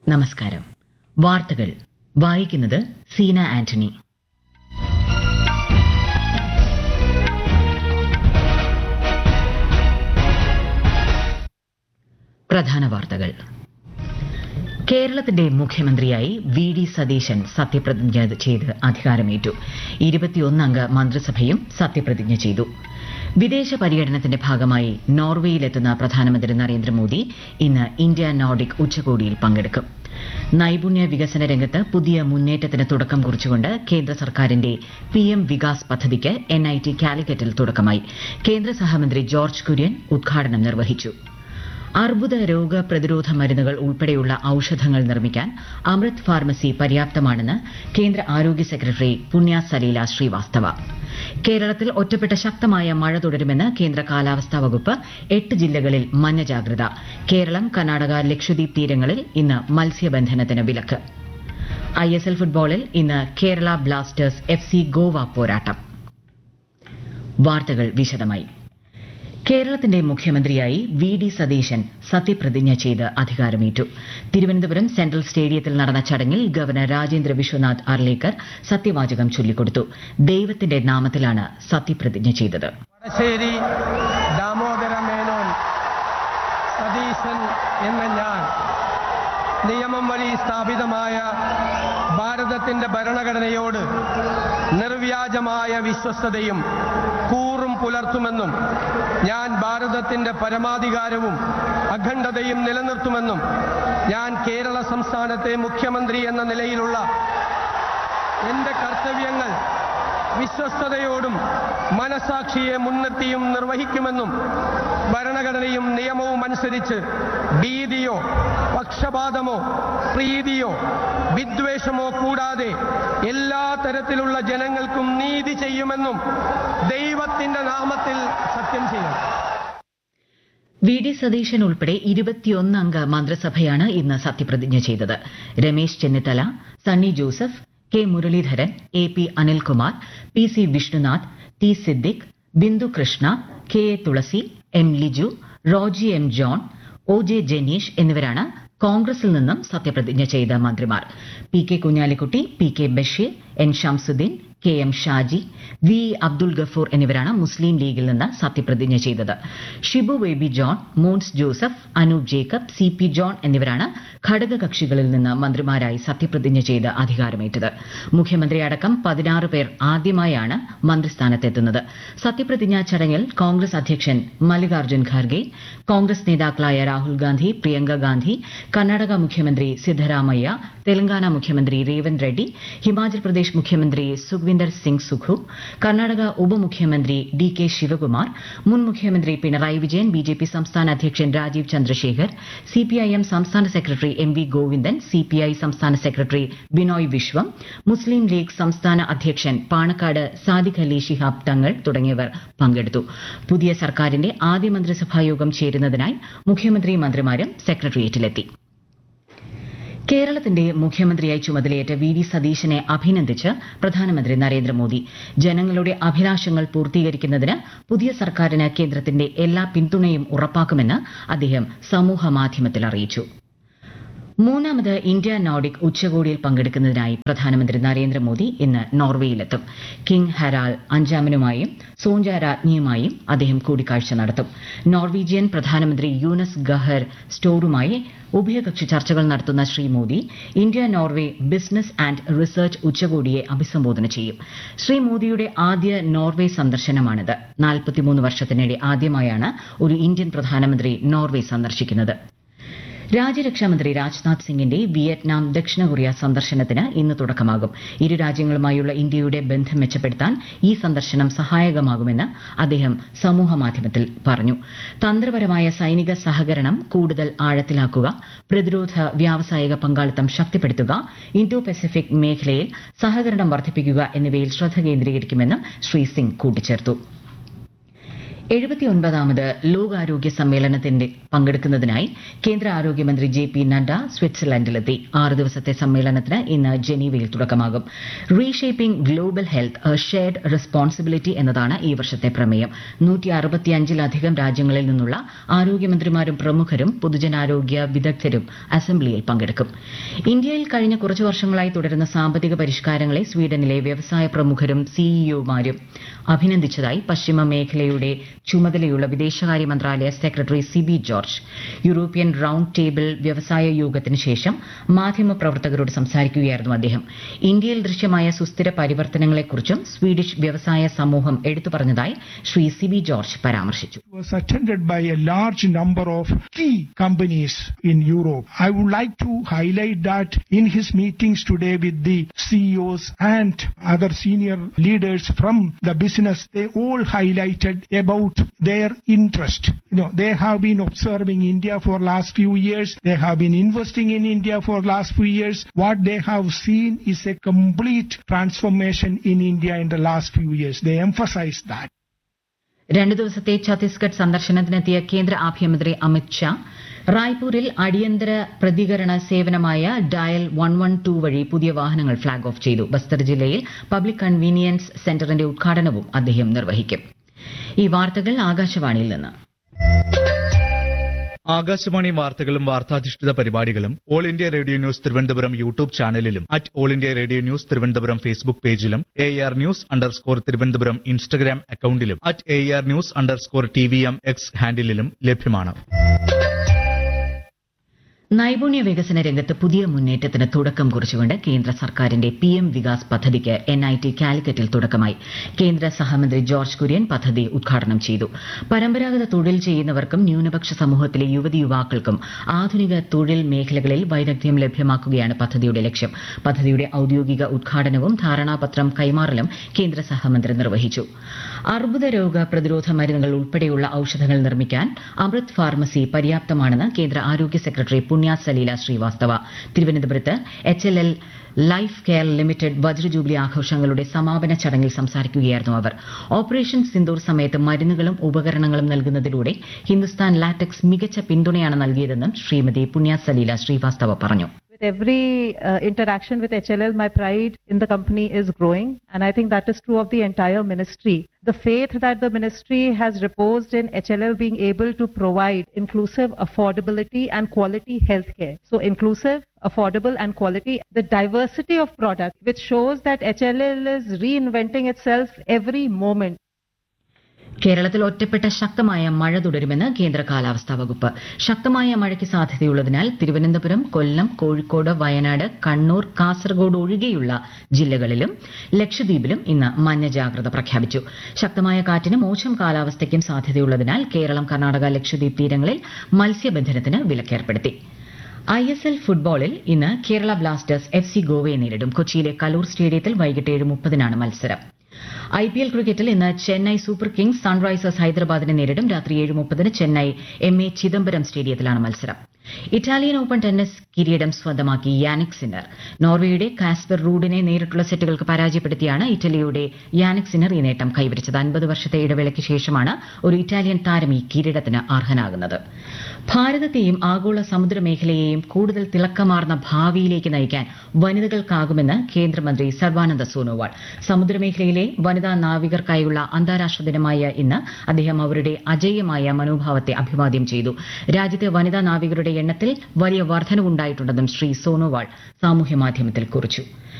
നമസ്കാരം വാർത്തകൾ വായിക്കുന്നത് സീന ആന്റണി പ്രധാന വാർത്തകൾ കേരളത്തിന്റെ മുഖ്യമന്ത്രിയായി വി ഡി സതീശൻ സത്യപ്രതിജ്ഞ ചെയ്ത് അധികാരമേറ്റു ഇരുപത്തിയൊന്നംഗ മന്ത്രിസഭയും സത്യപ്രതിജ്ഞ ചെയ്തു വിദേശ പര്യടനത്തിന്റെ ഭാഗമായി നോർവേയിലെത്തുന്ന പ്രധാനമന്ത്രി നരേന്ദ്രമോദി ഇന്ന് ഇന്ത്യ നോർഡിക് ഉച്ചകോടിയിൽ പങ്കെടുക്കും നൈപുണ്യ വികസന രംഗത്ത് പുതിയ മുന്നേറ്റത്തിന് തുടക്കം കുറിച്ചുകൊണ്ട് കേന്ദ്ര സർക്കാരിന്റെ പി എം വികാസ് പദ്ധതിക്ക് എൻ ഐ ടി കാലിക്കറ്റിൽ തുടക്കമായി കേന്ദ്ര സഹമന്ത്രി ജോർജ് കുര്യൻ ഉദ്ഘാടനം നിർവഹിച്ചു അർബുദ രോഗ പ്രതിരോധ മരുന്നുകൾ ഉൾപ്പെടെയുള്ള ഔഷധങ്ങൾ നിർമ്മിക്കാൻ അമൃത് ഫാർമസി പര്യാപ്തമാണെന്ന് കേന്ദ്ര ആരോഗ്യ സെക്രട്ടറി പുണ്യ സലീല ശ്രീവാസ്തവ കേരളത്തിൽ ഒറ്റപ്പെട്ട ശക്തമായ മഴ തുടരുമെന്ന് കേന്ദ്ര കാലാവസ്ഥാ വകുപ്പ് എട്ട് ജില്ലകളിൽ മഞ്ഞ ജാഗ്രത കേരളം കർണാടക ലക്ഷദ്വീപ് തീരങ്ങളിൽ ഇന്ന് മത്സ്യബന്ധനത്തിന് വിലക്ക് ഐ എസ് എൽ ഫുട്ബോളിൽ ഇന്ന് Kerala Blasters F C Goa പോരാട്ടം വാർത്തകൾ വിശദമായി കേരളത്തിന്റെ മുഖ്യമന്ത്രിയായി വി ഡി സതീശൻ സത്യപ്രതിജ്ഞ ചെയ്ത് അധികാരമേറ്റു തിരുവനന്തപുരം സെൻട്രൽ സ്റ്റേഡിയത്തിൽ നടന്ന ചടങ്ങിൽ ഗവർണർ രാജേന്ദ്ര വിശ്വനാഥ് അർലേക്കർ സത്യവാചകം ചൊല്ലിക്കൊടുത്തു ദൈവത്തിന്റെ നാമത്തിലാണ് സത്യപ്രതിജ്ഞ ചെയ്തത് വടശ്ശേരി ദാമോദര മേനോൻ സതീശൻ എന്ന ഞാൻ നിയമം വഴി സ്ഥാപിതമായ ഭാരതത്തിന്റെ ഭരണഘടനയോട് നിർവ്യാജമായ വിശ്വസ്തതയും കൂറും പുലർത്തുമെന്നും ഞാൻ ഭാരതത്തിന്റെ പരമാധികാരവും അഖണ്ഡതയും നിലനിർത്തുമെന്നും ഞാൻ കേരള സംസ്ഥാനത്തെ മുഖ്യമന്ത്രി എന്ന നിലയിലുള്ള എന്റെ കർത്തവ്യങ്ങൾ വിശ്വസ്തയോടും മനസാക്ഷിയെ മുൻനിർത്തിയും നിർവഹിക്കുമെന്നും ഭരണഘടനയും നിയമവും അനുസരിച്ച് ഭീതിയോ പക്ഷപാതമോ പ്രീതിയോ വിദ്വേഷമോ കൂടാതെ എല്ലാ തരത്തിലുള്ള ജനങ്ങൾക്കും നീതി ചെയ്യുമെന്നും ദൈവത്തിന്റെ നാമത്തിൽ സത്യം ചെയ്യും വി ഡി സതീശൻ ഉൾപ്പെടെ ഇരുപത്തിയൊന്നംഗ മന്ത്രിസഭയാണ് ഇന്ന് സത്യപ്രതിജ്ഞ ചെയ്തത് Ramesh Chennithala Sunny Joseph K Muraleedharan A P Anilkumar P C Vishnunath T Siddique Bindu Krishna K A Thulasi M Liju Roji M John O J Janeesh എന്നിവരാണ് കോൺഗ്രസിൽ നിന്നും സത്യപ്രതിജ്ഞ ചെയ്ത മന്ത്രിമാർ P K Kunhalikutty P K Basheer N Shamsudheen K M Shaji V Abdul Gafoor എന്നിവരാണ് മുസ്ലിം ലീഗിൽ നിന്ന് സത്യപ്രതിജ്ഞ ചെയ്തത് ഷിബു ബേബി ജോൺ മോൻസ് ജോസഫ് അനൂപ് ജേക്കബ് സി പി ജോൺ എന്നിവരാണ് ഘടകകക്ഷികളിൽ നിന്ന് മന്ത്രിമാരായി സത്യപ്രതിജ്ഞ ചെയ്ത് അധികാരമേറ്റത് മുഖ്യമന്ത്രി അടക്കം പതിനാറ് പേർ ആദ്യമായാണ് മന്ത്രിസ്ഥാനത്തെത്തുന്നത് സത്യപ്രതിജ്ഞാ ചടങ്ങിൽ കോൺഗ്രസ് അധ്യക്ഷൻ മല്ലികാർജ്ജുൻ ഖാർഗെ കോൺഗ്രസ് നേതാക്കളായ രാഹുൽ ഗാന്ധി പ്രിയങ്ക ഗാന്ധി കർണാടക മുഖ്യമന്ത്രി സിദ്ധരാമയ്യ തെലങ്കാന മുഖ്യമന്ത്രി രേവന്ത് റെഡ്ഡി ഹിമാചൽ പ്രദേശ് മുഖ്യമന്ത്രി സുഖ്വിന്ദർ സിംഗ് സുഖു കർണാടക ഉപമുഖ്യമന്ത്രി ഡി കെ ശിവകുമാർ മുൻ മുഖ്യമന്ത്രി Pinarayi Vijayan B J P സംസ്ഥാന അധ്യക്ഷൻ രാജീവ് ചന്ദ്രശേഖർ സിപിഐഎം സംസ്ഥാന secretary M V Govindan CPI സംസ്ഥാന സെക്രട്ടറി ബിനോയ് വിശ്വം മുസ്ലിം ലീഗ് സംസ്ഥാന അധ്യക്ഷൻ പാണക്കാട് സാദിഖ് അലി ശിഹാബ് തങ്ങൾ തുടങ്ങിയവർ പങ്കെടുത്തു പുതിയ സർക്കാരിന്റെ ആദ്യ മന്ത്രിസഭാ യോഗം ചേരുന്നതിനായി മുഖ്യമന്ത്രി മന്ത്രിമാരും സെക്രട്ടേറിയറ്റിലെത്തി കേരളത്തിന്റെ മുഖ്യമന്ത്രിയായി ചുമതലയേറ്റ വി ഡി സതീശനെ അഭിനന്ദിച്ച് പ്രധാനമന്ത്രി നരേന്ദ്രമോദി ജനങ്ങളുടെ അഭിലാഷങ്ങൾ പൂർത്തീകരിക്കുന്നതിന് പുതിയ സർക്കാരിന് കേന്ദ്രത്തിന്റെ എല്ലാ പിന്തുണയും ഉറപ്പാക്കുമെന്ന് അദ്ദേഹം സമൂഹമാധ്യമത്തിൽ അറിയിച്ചു മൂന്നാമത് ഇന്ത്യ നോർഡിക് ഉച്ചകോടിയിൽ പങ്കെടുക്കുന്നതിനായി പ്രധാനമന്ത്രി നരേന്ദ്രമോദി ഇന്ന് നോർവേയിലെത്തും കിങ് ഹരാൽ അഞ്ചാമനുമായും സോഞ്ച രാജ്ഞിയുമായും അദ്ദേഹം കൂടിക്കാഴ്ച നടത്തും നോർവീജിയൻ പ്രധാനമന്ത്രി യൂനസ് ഗഹർ സ്റ്റോറുമായി ഉഭയകക്ഷി ചർച്ചകൾ നടത്തുന്ന Sri Modi India Norway business and research ഉച്ചകോടിയെ അഭിസംബോധന ചെയ്യും ശ്രീ മോദിയുടെ ആദ്യ നോർവേ സന്ദർശനമാണിത് നാൽപ്പത്തിമൂന്ന് വർഷത്തിനിടെ ആദ്യമായാണ് ഒരു ഇന്ത്യൻ പ്രധാനമന്ത്രി നോർവേ സന്ദർശിക്കുന്നത് രാജ്യരക്ഷാമന്ത്രി രാജ്നാഥ് സിംഗിന്റെ വിയറ്റ്നാം ദക്ഷിണ കൊറിയ സന്ദർശനത്തിന് ഇന്ന് തുടക്കമാകും ഇരു രാജ്യങ്ങളുമായുള്ള ഇന്ത്യയുടെ ബന്ധം മെച്ചപ്പെടുത്താൻ ഈ സന്ദർശനം സഹായകമാകുമെന്ന് അദ്ദേഹം സമൂഹമാധ്യമത്തിൽ പറഞ്ഞു തന്ത്രപരമായ സൈനിക സഹകരണം കൂടുതൽ ആഴത്തിലാക്കുക പ്രതിരോധ വ്യാവസായിക പങ്കാളിത്തം ശക്തിപ്പെടുത്തുക ഇന്തോ പസഫിക് മേഖലയിൽ സഹകരണം വർദ്ധിപ്പിക്കുക എന്നിവയിൽ ശ്രദ്ധ കേന്ദ്രീകരിക്കുമെന്നും ശ്രീ സിംഗ് കൂട്ടിച്ചേർത്തു എഴുപത്തിയൊൻപതാമത് ലോകാരോഗ്യ സമ്മേളനത്തിന്റെ പങ്കെടുക്കുന്നതിനായി കേന്ദ്ര ആരോഗ്യമന്ത്രി ജെ പി നഡ്ഡ സ്വിറ്റ്സർലൻഡിലെത്തി ആറ് ദിവസത്തെ സമ്മേളനത്തിന് ഇന്ന് ജനീവയിൽ തുടക്കമാകും reshaping global health a shared responsibility എന്നതാണ് ഈ വർഷത്തെ പ്രമേയം നൂറ്റി അറുപത്തിയഞ്ചിലധികം രാജ്യങ്ങളിൽ നിന്നുള്ള ആരോഗ്യമന്ത്രിമാരും പ്രമുഖരും പൊതുജനാരോഗ്യ വിദഗ്ധരും അസംബ്ലിയിൽ പങ്കെടുക്കും ഇന്ത്യയിൽ കഴിഞ്ഞ കുറച്ചു വർഷങ്ങളായി തുടരുന്ന സാമ്പത്തിക പരിഷ്കാരങ്ങളെ സ്വീഡനിലെ വ്യവസായ പ്രമുഖരും സിഇഒമാരും അഭിനന്ദിച്ചതായി പശ്ചിമ മേഖലയുടെ ചുമതലയുള്ള വിദേശകാര്യ മന്ത്രാലയ secretary Sibi George European round table വ്യവസായ യോഗത്തിന് ശേഷം മാധ്യമപ്രവർത്തകരോട് സംസാരിക്കുകയായിരുന്നു അദ്ദേഹം ഇന്ത്യയിൽ ദൃശ്യമായ സുസ്ഥിര പരിവർത്തനങ്ങളെക്കുറിച്ചും സ്വീഡിഷ് വ്യവസായ സമൂഹം എടുത്തു പറഞ്ഞതായി ശ്രീ സിബി ജോർജ് പരാമർശിച്ചു was attended by a large number of key companies in Europe. I would like to highlight that in his meetings today with the CEOs and other senior leaders from the business, they all highlighted about their interest. You know, they have been observing India for last few years. They have been investing in India for last few years. What they have seen is a complete transformation in India in the last few years. They emphasized that. രണ്ടു ദിവസത്തെ ഛത്തീസ്ഗഡ് സന്ദർശനത്തിനെത്തിയ കേന്ദ്ര ആഭ്യന്തരമന്ത്രി അമിത് ഷാ റായ്പൂരിൽ അടിയന്തര പ്രതികരണ സേവനമായ dial one one two വഴി പുതിയ വാഹനങ്ങൾ ഫ്ളാഗ് ഓഫ് ചെയ്തു ബസ്തർ ജില്ലയിൽ പബ്ലിക് കൺവീനിയൻസ് സെന്ററിന്റെ ഉദ്ഘാടനവും അദ്ദേഹം നിർവഹിക്കും ഈ വാർത്തകൾ ആകാശവാണിയിൽ നിന്ന് ആകാശവാണി വാർത്തകളും വാർത്താധിഷ്ഠിത പരിപാടികളും All India Radio News Thiruvananthapuram YouTube ചാനലിലും at All India Radio News Thiruvananthapuram Facebook പേജിലും A R news underscore Thiruvananthapuram Instagram അക്കൌണ്ടിലും at A R news underscore T V M X ഹാൻഡിലും ലഭ്യമാണ് നൈപുണ്യ വികസന രംഗത്ത് പുതിയ മുന്നേറ്റത്തിന് തുടക്കം കുറിച്ചുകൊണ്ട് കേന്ദ്ര സർക്കാരിന്റെ പി എം വികാസ് പദ്ധതിക്ക് എൻ ഐ ടി കാലിക്കറ്റിൽ തുടക്കമായി കേന്ദ്ര സഹമന്ത്രി ജോർജ് കുര്യൻ പദ്ധതി ഉദ്ഘാടനം ചെയ്തു പരമ്പരാഗത തൊഴിൽ ചെയ്യുന്നവർക്കും ന്യൂനപക്ഷ സമൂഹത്തിലെ യുവതി യുവാക്കൾക്കും ആധുനിക തൊഴിൽ മേഖലകളിൽ വൈദഗ്ധ്യം ലഭ്യമാക്കുകയാണ് പദ്ധതിയുടെ ലക്ഷ്യം പദ്ധതിയുടെ ഔദ്യോഗിക ഉദ്ഘാടനവും ധാരണാപത്രം കൈമാറലും കേന്ദ്ര സഹമന്ത്രി നിർവഹിച്ചു അർബുദ രോഗ പ്രതിരോധ മരുന്നുകൾ ഉൾപ്പെടെയുള്ള ഔഷധങ്ങൾ നിർമ്മിക്കാൻ അമൃത് ഫാർമസി പര്യാപ്തമാണെന്ന് കേന്ദ്ര ആരോഗ്യ സെക്രട്ടറി പുണ്യ സലീല ശ്രീവാസ്തവ തിരുവനന്തപുരത്ത് H L L life care limited വജ്ര ജൂബിലി ആഘോഷങ്ങളുടെ സമാപന ചടങ്ങിൽ സംസാരിക്കുകയായിരുന്നു അവർ ഓപ്പറേഷൻ സിന്ദൂർ സമയത്ത് മരുന്നുകളും ഉപകരണങ്ങളും നൽകുന്നതിലൂടെ ഹിന്ദുസ്ഥാൻ ലാറ്റക്സ് മികച്ച പിന്തുണയാണ് നൽകിയതെന്നും ശ്രീമതി പുണ്യ സലീല ശ്രീവാസ്തവ പറഞ്ഞു With every uh, interaction with HLL, my pride in the company is growing, and I think that is true of the entire ministry. The faith that the ministry has reposed in HLL being able to provide inclusive affordability and quality healthcare. So inclusive, affordable and quality. The diversity of product, which shows that HLL is reinventing itself every moment. കേരളത്തിൽ ഒറ്റപ്പെട്ട ശക്തമായ മഴ തുടരുമെന്ന് കേന്ദ്ര കാലാവസ്ഥാ വകുപ്പ് ശക്തമായ മഴയ്ക്ക് സാധ്യതയുള്ളതിനാൽ തിരുവനന്തപുരം കൊല്ലം കോഴിക്കോട് വയനാട് കണ്ണൂർ കാസർഗോഡ് ഒഴികെയുള്ള ജില്ലകളിലും ലക്ഷദ്വീപിലും ഇന്ന് മഞ്ഞ ജാഗ്രത പ്രഖ്യാപിച്ചു ശക്തമായ കാറ്റിന് മോശം കാലാവസ്ഥയ്ക്കും സാധ്യതയുള്ളതിനാൽ കേരളം കർണാടക ലക്ഷദ്വീപ് തീരങ്ങളിൽ മത്സ്യബന്ധനത്തിന് വിലക്കേർപ്പെടുത്തി ഐ എസ് എൽ ഫുട്ബോളിൽ ഇന്ന് കേരള ബ്ലാസ്റ്റേഴ്സ് എഫ് സി ഗോവയെ നേരിടും കൊച്ചിയിലെ കലൂർ സ്റ്റേഡിയത്തിൽ വൈകിട്ട് ഏഴ് മുപ്പതിനാണ് മത്സരം ഐ പി എൽ ക്രിക്കറ്റിൽ ഇന്ന് ചെന്നൈ സൂപ്പർ കിങ്സ് സൺറൈസേഴ്സ് ഹൈദരാബാദിനെ നേരിടും രാത്രി ഏഴ് മുപ്പതിന് ചെന്നൈ എം എ ചിദംബരം സ്റ്റേഡിയത്തിലാണ് മത്സരം ഇറ്റാലിയൻ ഓപ്പൺ ടെന്നീസ് കിരീടം സ്വന്തമാക്കി യാനിക് സിന്നർ നോർവേയുടെ കാസ്പർ റൂഡിനെ നേരിട്ടുള്ള സെറ്റുകൾക്ക് പരാജയപ്പെടുത്തിയാണ് ഇറ്റലിയുടെ യാനിക് സിന്നർ ഈ നേട്ടം കൈവരിച്ചത് അൻപത് വർഷത്തെ ഇടവേളയ്ക്ക് ശേഷമാണ് ഒരു ഇറ്റാലിയൻ താരം ഈ കിരീടത്തിന് അർഹനാകുന്നത് ഭാരതത്തെയും ആഗോള സമുദ്ര മേഖലയെയും കൂടുതൽ തിളക്കമാർന്ന ഭാവിയിലേക്ക് നയിക്കാൻ വനിതകൾക്കാകുമെന്ന് കേന്ദ്രമന്ത്രി സർബാനന്ദ സോനോവാൾ സമുദ്രമേഖലയിലെ വനിതാ നാവികർക്കായുള്ള അന്താരാഷ്ട്ര ദിനമായ ഇന്ന് അദ്ദേഹം അവരുടെ അജയ്യമായ മനോഭാവത്തെ അഭിവാദ്യം ചെയ്തു രാജ്യത്തെ വനിതാ നാവികരുടെ എണ്ണത്തിൽ വലിയ വർധനവുണ്ടായിട്ടുണ്ടെന്നും ശ്രീ സോനോവാൾ സാമൂഹ്യമാധ്യമത്തിൽ കുറിച്ചു